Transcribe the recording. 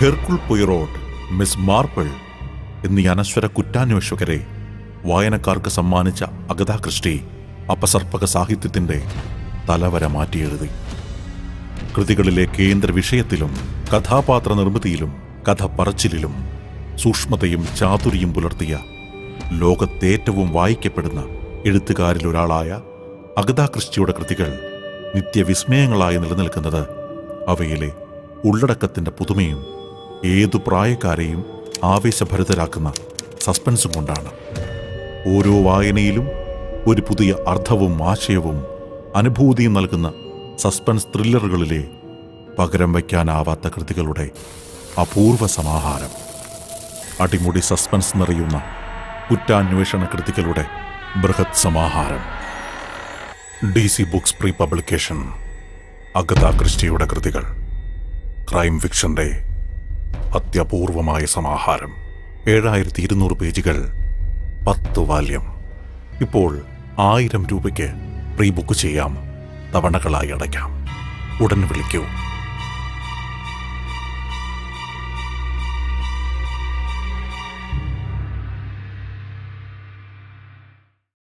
Hercule പൊയ്റോട്ട് miss Marple എന്നീ അനശ്വര കുറ്റാന്വേഷകരെ വായനക്കാർക്ക് സമ്മാനിച്ച അഗതാ ക്രിസ്റ്റി അപസർപ്പക സാഹിത്യത്തിന്റെ തലവര മാറ്റിയെഴുതി കൃതികളിലെ കേന്ദ്ര വിഷയത്തിലും കഥാപാത്ര നിർമ്മിതിയിലും കഥ പറച്ചിലിലും സൂക്ഷ്മതയും ചാതുരിയും പുലർത്തിയ ലോകത്തേറ്റവും വായിക്കപ്പെടുന്ന എഴുത്തുകാരിൽ ഒരാളായ അഗതാ ക്രിസ്റ്റിയുടെ കൃതികൾ നിത്യവിസ്മയങ്ങളായി നിലനിൽക്കുന്നത് അവയിലെ ഉള്ളടക്കത്തിന്റെ പുതുമയും ഏതു പ്രായക്കാരെയും ആവേശഭരിതരാക്കുന്ന സസ്പെൻസും കൊണ്ടാണ് ഓരോ വായനയിലും ഒരു പുതിയ അർത്ഥവും ആശയവും അനുഭൂതിയും നൽകുന്ന സസ്പെൻസ് ത്രില്ലറുകളിലെ പകരം വയ്ക്കാനാവാത്ത കൃതികളുടെ അപൂർവ സമാഹാരം അടിമുടി സസ്പെൻസ് നിറയുന്ന കുറ്റാന്വേഷണ കൃതികളുടെ ബൃഹത് സമാഹാരം D C books pre publication Agatha ക്രിസ്റ്റിയുടെ കൃതികൾ ക്രൈം ഫിക്ഷന്റെ അത്യപൂർവമായ സമാഹാരം ഏഴായിരത്തി ഇരുന്നൂറ് പേജുകൾ പത്ത് വാല്യം ഇപ്പോൾ ആയിരം രൂപയ്ക്ക് പ്രീ ബുക്ക് ചെയ്യാം തവണകളായി അടയ്ക്കാം ഉടൻ വിളിക്കൂ